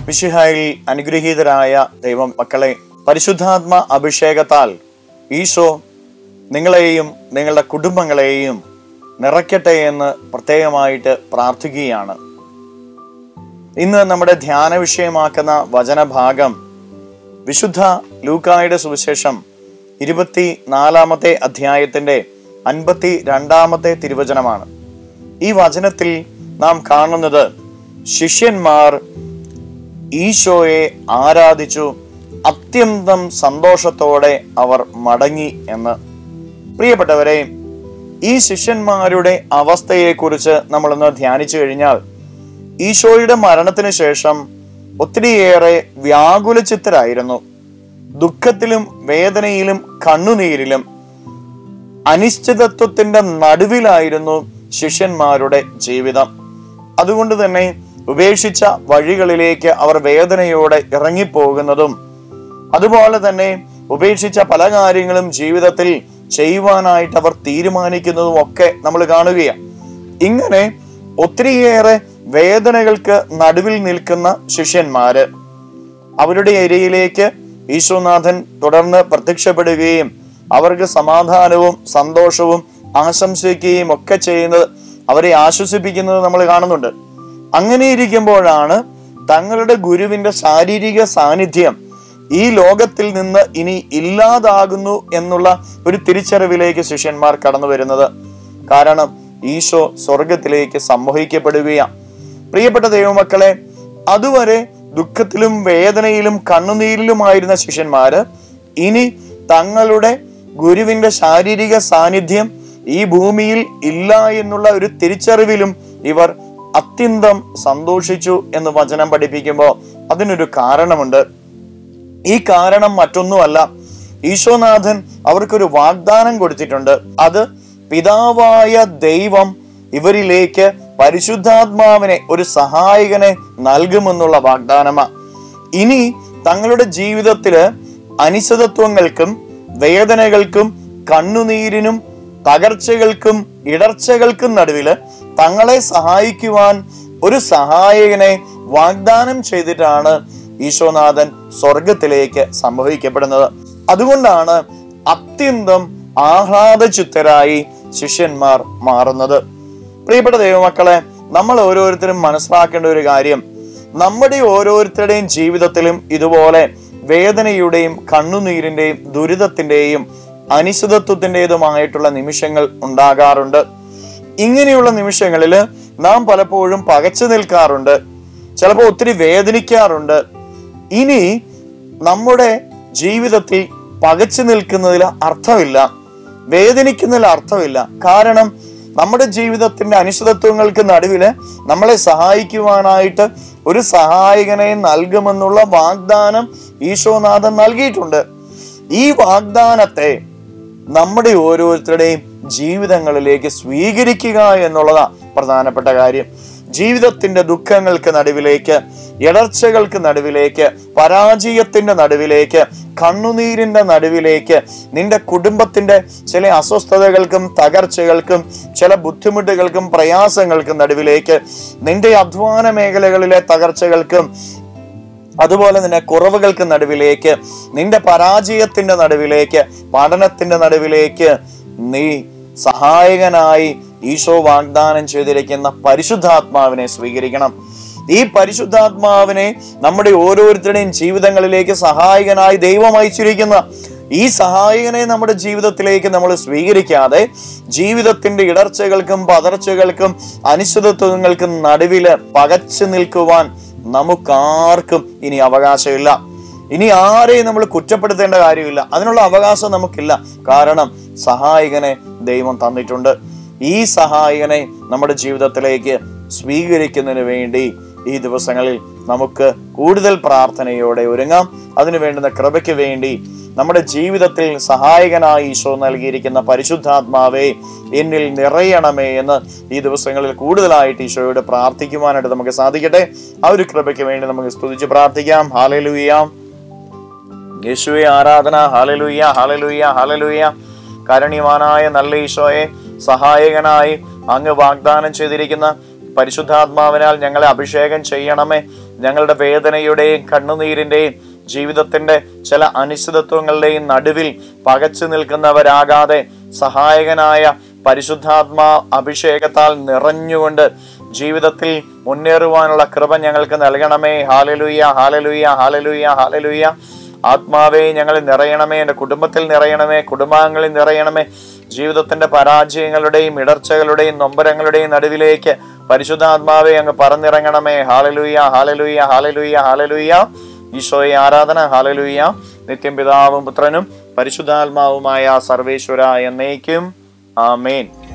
മിശിഹായിൽ അനുഗ്രഹീതരായ ദൈവം മക്കളെ പരിശുദ്ധാത്മ അഭിഷേകത്താൽ ഈശോ നിങ്ങളെയും നിങ്ങളുടെ കുടുംബങ്ങളെയും നിറയ്ക്കട്ടെ എന്ന് പ്രത്യേകമായിട്ട് പ്രാർത്ഥിക്കുകയാണ് ഇന്ന് നമ്മുടെ ധ്യാന വിഷയമാക്കുന്ന വചനഭാഗം വിശുദ്ധ ലൂക്കായുടെ സുവിശേഷം ഇരുപത്തി നാലാമത്തെ അധ്യായത്തിന്റെ അൻപത്തി രണ്ടാമത്തെ തിരുവചനമാണ് ഈ വചനത്തിൽ നാം കാണുന്നത് ശിഷ്യന്മാർ ഈശോയെ ആരാധിച്ചു അത്യന്തം സന്തോഷത്തോടെ അവർ മടങ്ങി എന്ന് പ്രിയപ്പെട്ടവരെ ഈ ശിഷ്യന്മാരുടെ അവസ്ഥയെക്കുറിച്ച് നമ്മളൊന്ന് ധ്യാനിച്ചു കഴിഞ്ഞാൽ ഈശോയുടെ മരണത്തിന് ശേഷം ഒത്തിരിയേറെ വ്യാകുലചിത്തരായിരുന്നു ദുഃഖത്തിലും വേദനയിലും കണ്ണുനീരിലും അനിശ്ചിതത്വത്തിന്റെ നടുവിലായിരുന്നു ശിഷ്യന്മാരുടെ ജീവിതം അതുകൊണ്ട് തന്നെ ഉപേക്ഷിച്ച വഴികളിലേക്ക് അവർ വേദനയോടെ ഇറങ്ങിപ്പോകുന്നതും അതുപോലെ തന്നെ ഉപേക്ഷിച്ച പല കാര്യങ്ങളും ജീവിതത്തിൽ ചെയ്യുവാനായിട്ട് അവർ തീരുമാനിക്കുന്നതും ഒക്കെ നമ്മൾ കാണുകയാണ് ഇങ്ങനെ ഒത്തിരിയേറെ വേദനകൾക്ക് നടുവിൽ നിൽക്കുന്ന ശിഷ്യന്മാര് അവരുടെ എരിയിലേക്ക് ഈശോനാഥൻ തുടർന്ന് പ്രത്യക്ഷപ്പെടുകയും അവർക്ക് സമാധാനവും സന്തോഷവും ആശംസിക്കുകയും ഒക്കെ ചെയ്യുന്നത് അവരെ ആശ്വസിപ്പിക്കുന്നത് നമ്മൾ കാണുന്നുണ്ട് അങ്ങനെ ഇരിക്കുമ്പോഴാണ് തങ്ങളുടെ ഗുരുവിന്റെ ശാരീരിക സാന്നിധ്യം ഈ ലോകത്തിൽ നിന്ന് ഇനി ഇല്ലാതാകുന്നു എന്നുള്ള ഒരു തിരിച്ചറിവിലേക്ക് ശിഷ്യന്മാർ കടന്നു വരുന്നത് കാരണം ഈശോ സ്വർഗത്തിലേക്ക് സംവഹിക്കപ്പെടുകയാണ് പ്രിയപ്പെട്ട ദൈവമക്കളെ അതുവരെ ദുഃഖത്തിലും വേദനയിലും കണ്ണുനീരിലുമായിരുന്ന ശിഷ്യന്മാര് ഇനി തങ്ങളുടെ ഗുരുവിന്റെ ശാരീരിക സാന്നിധ്യം ഈ ഭൂമിയിൽ ഇല്ല എന്നുള്ള ഒരു തിരിച്ചറിവിലും ഇവർ അത്യന്തം സന്തോഷിച്ചു എന്ന് വചനം പഠിപ്പിക്കുമ്പോൾ അതിനൊരു കാരണമുണ്ട് ഈ കാരണം മറ്റൊന്നുമല്ല ഈശോനാഥൻ അവർക്കൊരു വാഗ്ദാനം കൊടുത്തിട്ടുണ്ട് അത് പിതാവായ ദൈവം ഇവരിലേക്ക് പരിശുദ്ധാത്മാവിനെ ഒരു സഹായകനെ നൽകുമെന്നുള്ള വാഗ്ദാനമാ ഇനി തങ്ങളുടെ ജീവിതത്തില് അനിശ്ചിതത്വങ്ങൾക്കും വേദനകൾക്കും കണ്ണുനീരിനും തകർച്ചകൾക്കും ഇടർച്ചകൾക്കും നടുവില് തങ്ങളെ സഹായിക്കുവാൻ ഒരു സഹായകനെ വാഗ്ദാനം ചെയ്തിട്ടാണ് ഈശോനാഥൻ സ്വർഗത്തിലേക്ക് സംഭവിക്കപ്പെടുന്നത് അതുകൊണ്ടാണ് അത്യന്തം ആഹ്ലാദചിത്തരായി ശിഷ്യന്മാർ മാറുന്നത് പ്രിയപ്പെട്ട ദൈവമക്കളെ നമ്മൾ ഓരോരുത്തരും മനസ്സിലാക്കേണ്ട ഒരു കാര്യം നമ്മുടെ ഓരോരുത്തരുടെയും ജീവിതത്തിലും ഇതുപോലെ വേദനയുടെയും കണ്ണുനീരിന്റെയും ദുരിതത്തിന്റെയും അനിശ്ചിതത്വത്തിൻ്റെതുമായിട്ടുള്ള നിമിഷങ്ങൾ ഉണ്ടാകാറുണ്ട് ഇങ്ങനെയുള്ള നിമിഷങ്ങളിൽ നാം പലപ്പോഴും പകച്ചു നിൽക്കാറുണ്ട് ചിലപ്പോൾ ഒത്തിരി വേദനിക്കാറുണ്ട് ഇനി നമ്മുടെ ജീവിതത്തിൽ പകച്ചു നിൽക്കുന്നതിൽ അർത്ഥമില്ല വേദനിക്കുന്നതിൽ അർത്ഥമില്ല കാരണം നമ്മുടെ ജീവിതത്തിന്റെ അനിശ്ചിതത്വങ്ങൾക്ക് നടുവില് നമ്മളെ സഹായിക്കുവാനായിട്ട് ഒരു സഹായകനെ നൽകുമെന്നുള്ള വാഗ്ദാനം ഈശോനാഥൻ നൽകിയിട്ടുണ്ട് ഈ വാഗ്ദാനത്തെ നമ്മുടെ ഓരോരുത്തരുടെയും ജീവിതങ്ങളിലേക്ക് സ്വീകരിക്കുക എന്നുള്ളതാ പ്രധാനപ്പെട്ട കാര്യം ജീവിതത്തിന്റെ ദുഃഖങ്ങൾക്ക് നടുവിലേക്ക് ഇടർച്ചകൾക്ക് നടുവിലേക്ക് പരാജയത്തിന്റെ നടുവിലേക്ക് കണ്ണുനീരിന്റെ നടുവിലേക്ക് നിന്റെ കുടുംബത്തിന്റെ ചില അസ്വസ്ഥതകൾക്കും തകർച്ചകൾക്കും ചില ബുദ്ധിമുട്ടുകൾക്കും പ്രയാസങ്ങൾക്കും നടുവിലേക്ക് നിന്റെ അധ്വാന മേഖലകളിലെ തകർച്ചകൾക്കും അതുപോലെ തന്നെ കുറവുകൾക്ക് നടുവിലേക്ക് നിന്റെ പരാജയത്തിന്റെ നടുവിലേക്ക് പഠനത്തിന്റെ നടുവിലേക്ക് നീ സഹായകനായി ഈശോ വാഗ്ദാനം ചെയ്തിരിക്കുന്ന പരിശുദ്ധാത്മാവിനെ സ്വീകരിക്കണം ഈ പരിശുദ്ധാത്മാവിനെ നമ്മുടെ ഓരോരുത്തരുടെയും ജീവിതങ്ങളിലേക്ക് സഹായകനായി ദൈവം അയച്ചിരിക്കുന്ന ഈ സഹായകനെ നമ്മുടെ ജീവിതത്തിലേക്ക് നമ്മൾ സ്വീകരിക്കാതെ ജീവിതത്തിന്റെ ഇടർച്ചകൾക്കും പതർച്ചകൾക്കും അനിശ്ചിതത്വങ്ങൾക്കും നടുവില് പകച്ചു നിൽക്കുവാൻ നമുക്കാർക്കും ഇനി അവകാശമില്ല ഇനി ആരെയും നമ്മൾ കുറ്റപ്പെടുത്തേണ്ട കാര്യമില്ല അതിനുള്ള അവകാശം നമുക്കില്ല കാരണം സഹായകനെ ദൈവം തന്നിട്ടുണ്ട് ഈ സഹായകനെ നമ്മുടെ ജീവിതത്തിലേക്ക് സ്വീകരിക്കുന്നതിന് വേണ്ടി ഈ ദിവസങ്ങളിൽ നമുക്ക് കൂടുതൽ പ്രാർത്ഥനയോടെ ഒരുങ്ങാം അതിനു വേണ്ടുന്ന കൃപയ്ക്ക് വേണ്ടി നമ്മുടെ ജീവിതത്തിൽ സഹായകനായി ഈശോ നൽകിയിരിക്കുന്ന പരിശുദ്ധാത്മാവേ എന്നിൽ നിറയണമേ എന്ന് ഈ ദിവസങ്ങളിൽ കൂടുതലായിട്ട് ഈശോയോട് പ്രാർത്ഥിക്കുവാനായിട്ട് നമുക്ക് സാധിക്കട്ടെ ആ ഒരു കൃപയ്ക്ക് വേണ്ടി നമുക്ക് സ്തുതിച്ച് പ്രാർത്ഥിക്കാം ഹാലലുയ്യാം യേശുവെ ആരാധന ഹാലലുയ്യ ഹാലലുയ്യ ഹാലലുയ്യ കാരുണ്യവാനായ നല്ല ഈശോയെ സഹായകനായി അങ്ങ് വാഗ്ദാനം ചെയ്തിരിക്കുന്ന പരിശുദ്ധാത്മാവിനാൽ ഞങ്ങളെ അഭിഷേകം ചെയ്യണമേ ഞങ്ങളുടെ വേദനയുടെയും കണ്ണുനീരിന്റെയും ജീവിതത്തിന്റെ ചില അനിശ്ചിതത്വങ്ങളുടെയും നടുവിൽ പകച്ചു നിൽക്കുന്നവരാകാതെ സഹായകനായ പരിശുദ്ധാത്മാ അഭിഷേകത്താൽ നിറഞ്ഞുകൊണ്ട് ജീവിതത്തിൽ മുന്നേറുവാനുള്ള കൃപ ഞങ്ങൾക്ക് നൽകണമേ ഹാലലുയ്യ ഹാലലുയ്യ ഹാലലുയ്യ ഹാലലുയ്യ ആത്മാവെ ഞങ്ങളിൽ നിറയണമേ എൻ്റെ കുടുംബത്തിൽ നിറയണമേ കുടുംബാംഗങ്ങളിൽ നിറയണമേ ജീവിതത്തിന്റെ പരാജയങ്ങളുടെയും ഇടർച്ചകളുടെയും നൊമ്പരങ്ങളുടെയും നടുവിലേക്ക് പരിശുദ്ധാത്മാവെ അങ്ങ് പറന്നിറങ്ങണമേ ഹാലലുയ്യ ഹാലലുയ്യ ഹാലലുയ്യ ഹാലലുയ്യ ഈശോയെ ആരാധന ഹാലലുയ്യ നിത്യം പിതാവും പുത്രനും പരിശുദ്ധാത്മാവുമായ സർവേശ്വര എന്നേക്കും ആമേൻ